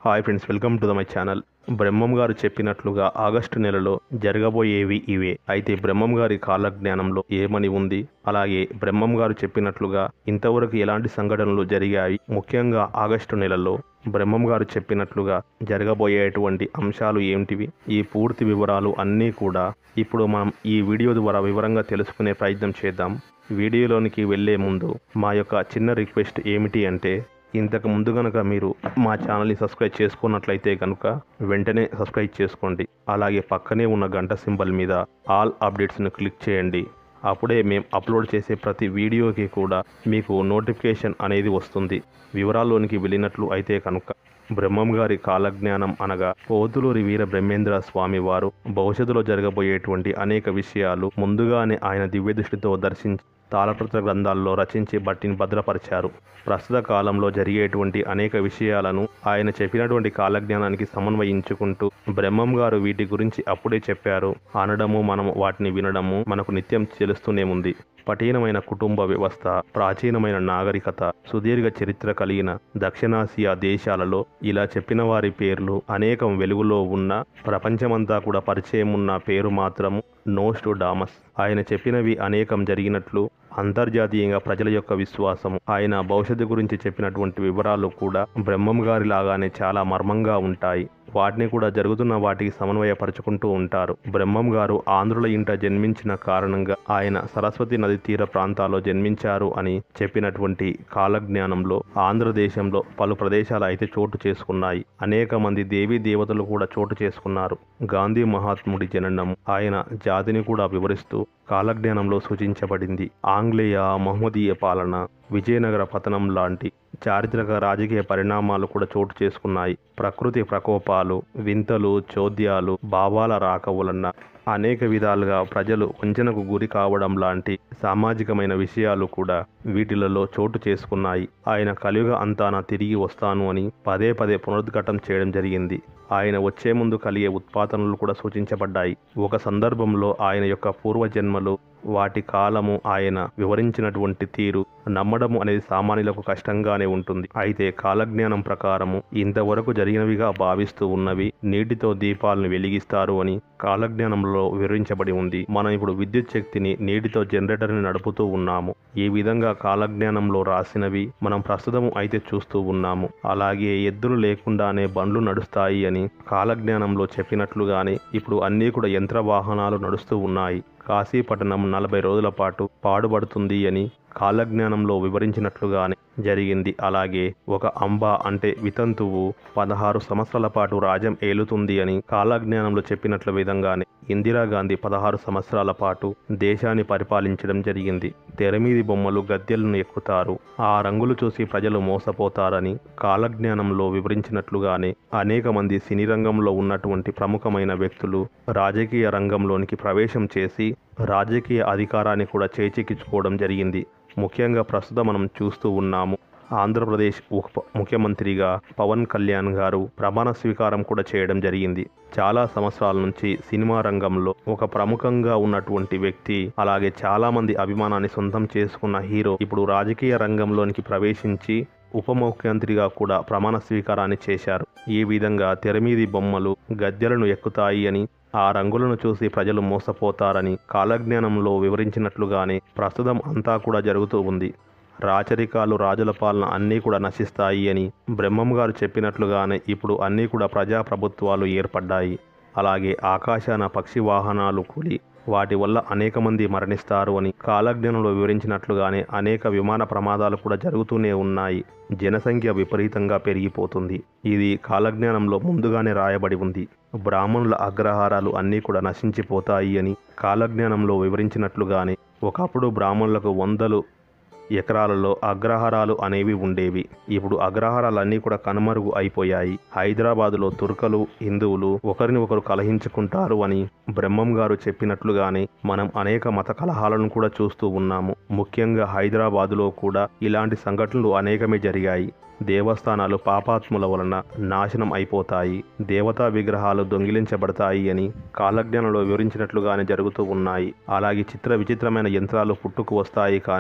hi friends welcome to the my channel Brahmam గారు చెప్పినట్లుగా August నెలలో జరగబోయేవి ఇవే అయితే బ్రహ్మం గారి కాలజ్ఞానంలో ఏమని ఉంది అలాగే బ్రహ్మం గారు చెప్పినట్లుగా ఇంతవరకు ఎలాంటి సంఘటనలు జరిగాయి ముఖ్యంగా ఆగస్టు నెలలో బ్రహ్మం గారు చెప్పినట్లుగా జరగబోయేటువంటి అంశాలు ఏమిటివి ఈ పూర్తి వివరాలు అన్నీ కూడా ఇప్పుడు మనం ఈ వీడియో ద్వారా వివరంగా తెలుసుకునే ప్రయత్నం చేద్దాం వీడియోలోనికి వెళ్ళే ముందు మా యొక్క చిన్న రిక్వెస్ట్ ఏమిటి అంటే ఇంతకు ముందు కనుక మీరు మా ఛానల్ని సబ్స్క్రైబ్ చేసుకున్నట్లయితే కనుక వెంటనే సబ్స్క్రైబ్ చేసుకోండి అలాగే పక్కనే ఉన్న గంట సింబల్ మీద ఆల్ అప్డేట్స్ను క్లిక్ చేయండి అప్పుడే మేము అప్లోడ్ చేసే ప్రతి వీడియోకి కూడా మీకు నోటిఫికేషన్ అనేది వస్తుంది వివరాల్లోనికి వెళ్ళినట్లు అయితే కనుక బ్రహ్మం గారి కాలజ్ఞానం అనగా పోతులూరి వీర బ్రహ్మేంద్ర స్వామి వారు భవిష్యత్తులో జరగబోయేటువంటి అనేక విషయాలు ముందుగానే ఆయన దివ్య దృష్టితో దర్శించి తాళపత్ర గ్రంథాల్లో రచించి బట్టిని భద్రపరిచారు ప్రస్తుత కాలంలో జరిగేటువంటి అనేక విషయాలను ఆయన చెప్పినటువంటి కాలజ్ఞానానికి సమన్వయించుకుంటూ బ్రహ్మం గారు వీటి గురించి అప్పుడే చెప్పారు అనడము మనము వాటిని వినడము మనకు నిత్యం తెలుస్తూనే ఉంది పటీనమైన కుటుంబ వ్యవస్థ ప్రాచీనమైన నాగరికత సుదీర్ఘ చరిత్ర కలిగిన దక్షిణాసియా దేశాలలో ఇలా చెప్పిన వారి పేర్లు అనేకం వెలుగులో ఉన్న ప్రపంచమంతా కూడా పరిచయం ఉన్న పేరు మాత్రము నోస్టు డామస్ ఆయన చెప్పినవి అనేకం జరిగినట్లు అంతర్జాతీయంగా ప్రజల యొక్క విశ్వాసము ఆయన భవిష్యత్తు గురించి చెప్పినటువంటి వివరాలు కూడా బ్రహ్మం గారి లాగానే చాలా మర్మంగా ఉంటాయి వాటిని కూడా జరుగుతున్న వాటికి సమన్వయపరుచుకుంటూ ఉంటారు బ్రహ్మం గారు ఆంధ్రుల ఇంట జన్మించిన కారణంగా ఆయన సరస్వతి నది తీర ప్రాంతాల్లో జన్మించారు అని చెప్పినటువంటి కాలజ్ఞానంలో ఆంధ్రదేశంలో పలు ప్రదేశాలు అయితే చోటు చేసుకున్నాయి అనేక మంది దేవీ దేవతలు కూడా చోటు చేసుకున్నారు గాంధీ మహాత్ముడి జననం ఆయన జాతిని కూడా వివరిస్తూ కాలజ్ఞానంలో సూచించబడింది ఆంగ్లేయ మహమ్మదీయ పాలన విజయనగర పతనం లాంటి చారిత్రక రాజకీయ పరిణామాలు కూడా చోటు చేసుకున్నాయి ప్రకృతి ప్రకోపాలు వింతలు చోద్యాలు భావాల రాక వలన అనేక విధాలుగా ప్రజలు వంచనకు గురి కావడం లాంటి సామాజికమైన విషయాలు కూడా వీటిలలో చోటు చేసుకున్నాయి ఆయన కలియుగ అంతాన తిరిగి వస్తాను అని పదే పదే పునరుద్ఘాటం చేయడం జరిగింది ఆయన వచ్చే ముందు కలిగే ఉత్పాదనలు కూడా సూచించబడ్డాయి ఒక సందర్భంలో ఆయన యొక్క పూర్వజన్మలు వాటి కాలము ఆయన వివరించినటువంటి తీరు నమ్మడము అనేది సామాన్యులకు కష్టంగానే ఉంటుంది అయితే కాలజ్ఞానం ప్రకారము ఇంతవరకు జరిగినవిగా భావిస్తూ ఉన్నవి నీటితో దీపాలను వెలిగిస్తారు అని కాలజ్ఞానంలో వివరించబడి ఉంది మనం ఇప్పుడు విద్యుత్ శక్తిని నీటితో జనరేటర్ని నడుపుతూ ఉన్నాము ఈ విధంగా కాలజ్ఞానంలో రాసినవి మనం ప్రస్తుతం అయితే చూస్తూ ఉన్నాము అలాగే ఎద్దులు లేకుండానే బండ్లు నడుస్తాయి అని కాలజ్ఞానంలో చెప్పినట్లుగానే ఇప్పుడు అన్నీ కూడా యంత్ర వాహనాలు నడుస్తూ ఉన్నాయి కాశీపట్టణం నలభై రోజుల పాటు పాడుబడుతుంది అని కాలజ్ఞానంలో వివరించినట్లుగానే జరిగింది అలాగే ఒక అంబ అంటే వితంతువు పదహారు సంవత్సరాల పాటు రాజ్యం ఏలుతుంది అని కాలజ్ఞానంలో చెప్పినట్ల విధంగానే ఇందిరాగాంధీ పదహారు సంవత్సరాల పాటు దేశాన్ని పరిపాలించడం జరిగింది తెరమీది బొమ్మలు గద్దెలను ఎక్కుతారు ఆ రంగులు చూసి ప్రజలు మోసపోతారని కాలజ్ఞానంలో వివరించినట్లుగానే అనేక మంది సినీ రంగంలో ఉన్నటువంటి ప్రముఖమైన వ్యక్తులు రాజకీయ రంగంలోనికి ప్రవేశం చేసి రాజకీయ అధికారాన్ని కూడా చేజిక్కించుకోవడం జరిగింది ముఖ్యంగా ప్రస్తుతం మనం చూస్తూ ఉన్నాము ఆంధ్రప్రదేశ్ ఉప ముఖ్యమంత్రిగా పవన్ కళ్యాణ్ గారు ప్రమాణ స్వీకారం కూడా చేయడం జరిగింది చాలా సంవత్సరాల నుంచి సినిమా రంగంలో ఒక ప్రముఖంగా ఉన్నటువంటి వ్యక్తి అలాగే చాలా మంది అభిమానాన్ని సొంతం చేసుకున్న హీరో ఇప్పుడు రాజకీయ రంగంలోనికి ప్రవేశించి ఉప ముఖ్యమంత్రిగా కూడా ప్రమాణ స్వీకారాన్ని చేశారు ఈ విధంగా తెరమీది బొమ్మలు గద్దెలను ఎక్కుతాయి అని ఆ రంగులను చూసి ప్రజలు మోసపోతారని కాలజ్ఞానంలో వివరించినట్లుగానే ప్రస్తుతం అంతా కూడా జరుగుతూ ఉంది రాచరికాలు రాజుల పాలన అన్నీ కూడా నశిస్తాయి అని బ్రహ్మం గారు చెప్పినట్లుగానే ఇప్పుడు అన్నీ కూడా ప్రజాప్రభుత్వాలు ఏర్పడ్డాయి అలాగే ఆకాశాన పక్షి వాహనాలు కూలి వాటి వల్ల అనేక మంది మరణిస్తారు అని కాలజ్ఞానంలో వివరించినట్లుగానే అనేక విమాన ప్రమాదాలు కూడా జరుగుతూనే ఉన్నాయి జనసంఖ్య విపరీతంగా పెరిగిపోతుంది ఇది కాలజ్ఞానంలో ముందుగానే రాయబడి ఉంది బ్రాహ్మణుల అగ్రహారాలు అన్నీ కూడా నశించిపోతాయి అని కాలజ్ఞానంలో వివరించినట్లుగానే ఒకప్పుడు బ్రాహ్మణులకు వందలు ఎకరాలలో అగ్రహారాలు అనేవి ఉండేవి ఇప్పుడు అగ్రహారాలన్నీ కూడా కనుమరుగు అయిపోయాయి హైదరాబాదులో తుర్కలు హిందువులు ఒకరిని ఒకరు కలహించుకుంటారు అని బ్రహ్మం గారు చెప్పినట్లుగానే మనం అనేక మత కలహాలను కూడా చూస్తూ ఉన్నాము ముఖ్యంగా హైదరాబాదులో కూడా ఇలాంటి సంఘటనలు అనేకమే జరిగాయి దేవస్థానాలు పాపాత్ముల వలన నాశనం అయిపోతాయి దేవతా విగ్రహాలు దొంగిలించబడతాయి అని కాలజ్ఞానంలో వివరించినట్లుగానే జరుగుతూ ఉన్నాయి అలాగే చిత్ర విచిత్రమైన యంత్రాలు పుట్టుకు వస్తాయి కానీ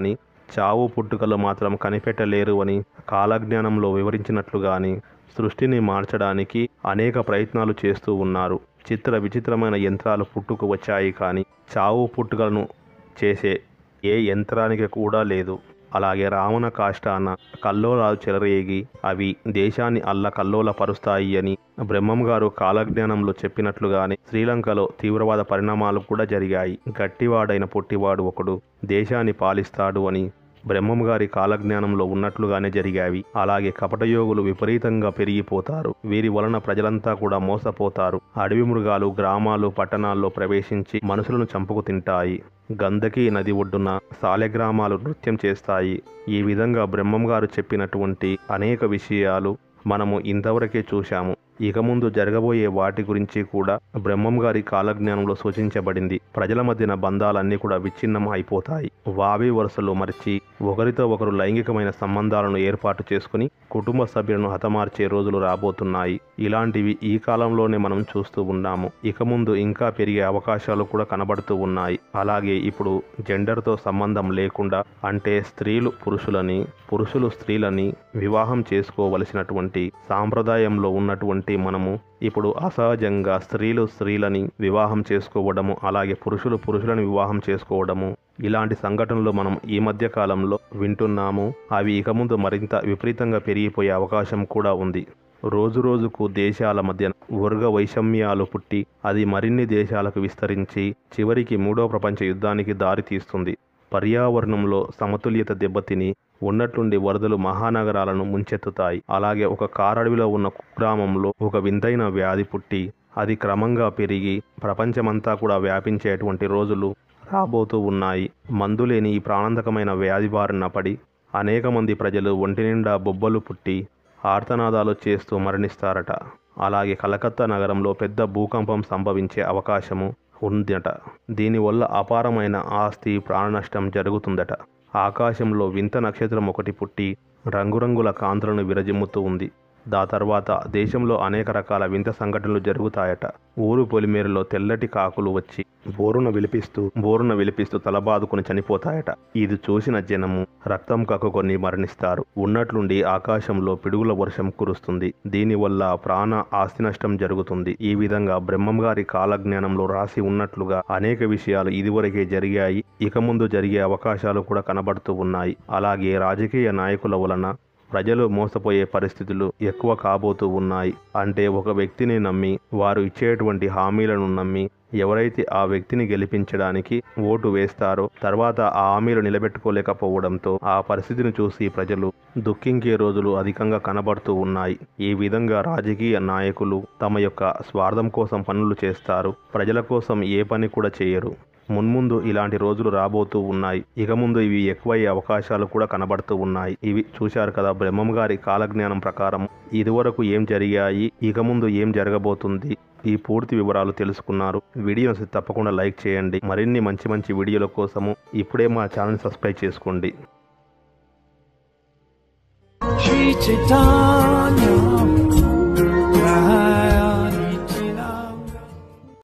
చావు పుట్టుకలు మాత్రం కనిపెట్టలేరు అని కాలజ్ఞానంలో వివరించినట్లుగాని సృష్టిని మార్చడానికి అనేక ప్రయత్నాలు చేస్తూ ఉన్నారు చిత్ర విచిత్రమైన యంత్రాలు పుట్టుకు వచ్చాయి కానీ చావు పుట్టుకలను చేసే ఏ యంత్రానికి కూడా లేదు అలాగే రావణ కాష్టాన కల్లోలాలు చెలరేగి అవి దేశాన్ని అల్ల కల్లోల పరుస్తాయి అని బ్రహ్మం గారు కాలజ్ఞానంలో చెప్పినట్లుగానే శ్రీలంకలో తీవ్రవాద పరిణామాలు కూడా జరిగాయి గట్టివాడైన పొట్టివాడు ఒకడు దేశాన్ని పాలిస్తాడు అని బ్రహ్మం గారి కాలజ్ఞానంలో ఉన్నట్లుగానే జరిగావి అలాగే కపటయోగులు విపరీతంగా పెరిగిపోతారు వీరి వలన ప్రజలంతా కూడా మోసపోతారు అడవి మృగాలు గ్రామాలు పట్టణాల్లో ప్రవేశించి మనుషులను చంపుకు తింటాయి గంధకి నది ఒడ్డున సాలెగ్రామాలు నృత్యం చేస్తాయి ఈ విధంగా బ్రహ్మం గారు చెప్పినటువంటి అనేక విషయాలు మనము ఇంతవరకే చూశాము ఇక ముందు జరగబోయే వాటి గురించి కూడా బ్రహ్మం గారి కాలజ్ఞానంలో సూచించబడింది ప్రజల మధ్యన బంధాలన్నీ కూడా విచ్ఛిన్నం అయిపోతాయి వావి వరుసలు మరిచి ఒకరితో ఒకరు లైంగికమైన సంబంధాలను ఏర్పాటు చేసుకుని కుటుంబ సభ్యులను హతమార్చే రోజులు రాబోతున్నాయి ఇలాంటివి ఈ కాలంలోనే మనం చూస్తూ ఉన్నాము ఇక ముందు ఇంకా పెరిగే అవకాశాలు కూడా కనబడుతూ ఉన్నాయి అలాగే ఇప్పుడు జెండర్తో సంబంధం లేకుండా అంటే స్త్రీలు పురుషులని పురుషులు స్త్రీలని వివాహం చేసుకోవలసినటువంటి సాంప్రదాయంలో ఉన్నటువంటి మనము ఇప్పుడు అసహజంగా స్త్రీలు స్త్రీలని వివాహం చేసుకోవడము అలాగే పురుషులు పురుషులను వివాహం చేసుకోవడము ఇలాంటి సంఘటనలు మనం ఈ మధ్య కాలంలో వింటున్నాము అవి ఇక ముందు మరింత విపరీతంగా పెరిగిపోయే అవకాశం కూడా ఉంది రోజు రోజుకు దేశాల మధ్య వర్గ వైషమ్యాలు పుట్టి అది మరిన్ని దేశాలకు విస్తరించి చివరికి మూడో ప్రపంచ యుద్ధానికి దారితీస్తుంది పర్యావరణంలో సమతుల్యత దెబ్బతిని ఉన్నట్లుండి వరదలు మహానగరాలను ముంచెత్తుతాయి అలాగే ఒక కారడవిలో ఉన్న కుగ్రామంలో ఒక వింతైన వ్యాధి పుట్టి అది క్రమంగా పెరిగి ప్రపంచమంతా కూడా వ్యాపించేటువంటి రోజులు రాబోతూ ఉన్నాయి మందులేని ఈ ప్రాణాంతకమైన వ్యాధి బారిన పడి అనేక మంది ప్రజలు ఒంటి నిండా బొబ్బలు పుట్టి ఆర్తనాదాలు చేస్తూ మరణిస్తారట అలాగే కలకత్తా నగరంలో పెద్ద భూకంపం సంభవించే అవకాశము ఉందట దీనివల్ల అపారమైన ఆస్తి ప్రాణనష్టం జరుగుతుందట ఆకాశంలో వింత నక్షత్రం ఒకటి పుట్టి రంగురంగుల కాంతులను విరజిమ్ముతూ ఉంది దా తర్వాత దేశంలో అనేక రకాల వింత సంఘటనలు జరుగుతాయట ఊరు పొలిమేరలో తెల్లటి కాకులు వచ్చి బోరున విలిపిస్తూ బోరున విలిపిస్తూ తలబాదుకుని చనిపోతాయట ఇది చూసిన జనము రక్తం కక్కుకొని మరణిస్తారు ఉన్నట్లుండి ఆకాశంలో పిడుగుల వర్షం కురుస్తుంది దీనివల్ల ప్రాణ ఆస్తి నష్టం జరుగుతుంది ఈ విధంగా బ్రహ్మం గారి కాలజ్ఞానంలో రాసి ఉన్నట్లుగా అనేక విషయాలు ఇదివరకే జరిగాయి ఇక ముందు జరిగే అవకాశాలు కూడా కనబడుతూ ఉన్నాయి అలాగే రాజకీయ నాయకుల వలన ప్రజలు మోసపోయే పరిస్థితులు ఎక్కువ కాబోతూ ఉన్నాయి అంటే ఒక వ్యక్తిని నమ్మి వారు ఇచ్చేటువంటి హామీలను నమ్మి ఎవరైతే ఆ వ్యక్తిని గెలిపించడానికి ఓటు వేస్తారో తర్వాత ఆ హామీలు నిలబెట్టుకోలేకపోవడంతో ఆ పరిస్థితిని చూసి ప్రజలు దుఃఖించే రోజులు అధికంగా కనబడుతూ ఉన్నాయి ఈ విధంగా రాజకీయ నాయకులు తమ యొక్క స్వార్థం కోసం పనులు చేస్తారు ప్రజల కోసం ఏ పని కూడా చేయరు మున్ముందు ఇలాంటి రోజులు రాబోతూ ఉన్నాయి ఇక ముందు ఇవి ఎక్కువయ్యే అవకాశాలు కూడా కనబడుతూ ఉన్నాయి ఇవి చూశారు కదా బ్రహ్మం గారి కాలజ్ఞానం ప్రకారం ఇదివరకు ఏం జరిగాయి ఇక ముందు ఏం జరగబోతుంది ఈ పూర్తి వివరాలు తెలుసుకున్నారు వీడియోని తప్పకుండా లైక్ చేయండి మరిన్ని మంచి మంచి వీడియోల కోసము ఇప్పుడే మా ఛానల్ సబ్స్క్రైబ్ చేసుకోండి Shri Chaitanya